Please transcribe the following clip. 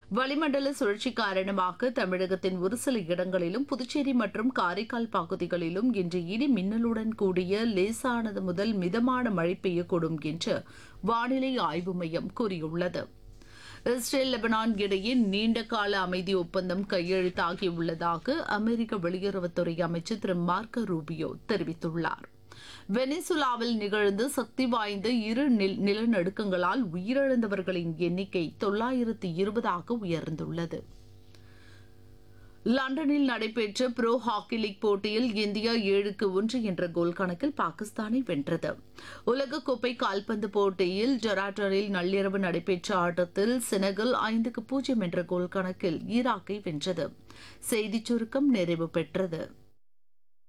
வளிமண்டல சுழற்சி காரணமாக தமிழகத்தின் ஒரு சில இடங்களிலும் புதுச்சேரி மற்றும் காரைக்கால் பகுதிகளிலும் இன்று இடி மின்னலுடன் கூடிய லேசானது முதல் மிதமான மழை பெய்யக்கூடும் என்று வானிலை ஆய்வு மையம் கூறியுள்ளது இஸ்ரேல் லெபனான் இடையே நீண்ட கால அமைதி ஒப்பந்தம் கையெழுத்தாகியுள்ளதாக அமெரிக்க வெளியுறவுத்துறை அமைச்சர் திரு மார்க்க ரூபியோ தெரிவித்துள்ளார் வெனிசுலாவில் நிகழ்ந்த சக்தி வாய்ந்த இரு நில நிலநடுக்கங்களால் உயிரிழந்தவர்களின் எண்ணிக்கை தொள்ளாயிரத்து இருபதாக உயர்ந்துள்ளது லண்டனில் நடைபெற்ற ப்ரோ ஹாக்கி லீக் போட்டியில் இந்தியா ஏழுக்கு ஒன்று என்ற கோல் கணக்கில் பாகிஸ்தானை வென்றது உலகக்கோப்பை கால்பந்து போட்டியில் ஜொராட்டரில் நள்ளிரவு நடைபெற்ற ஆட்டத்தில் செனகல் ஐந்துக்கு பூஜ்ஜியம் என்ற கோல் கணக்கில் ஈராக்கை வென்றது செய்திச் சுருக்கம் நிறைவு பெற்றது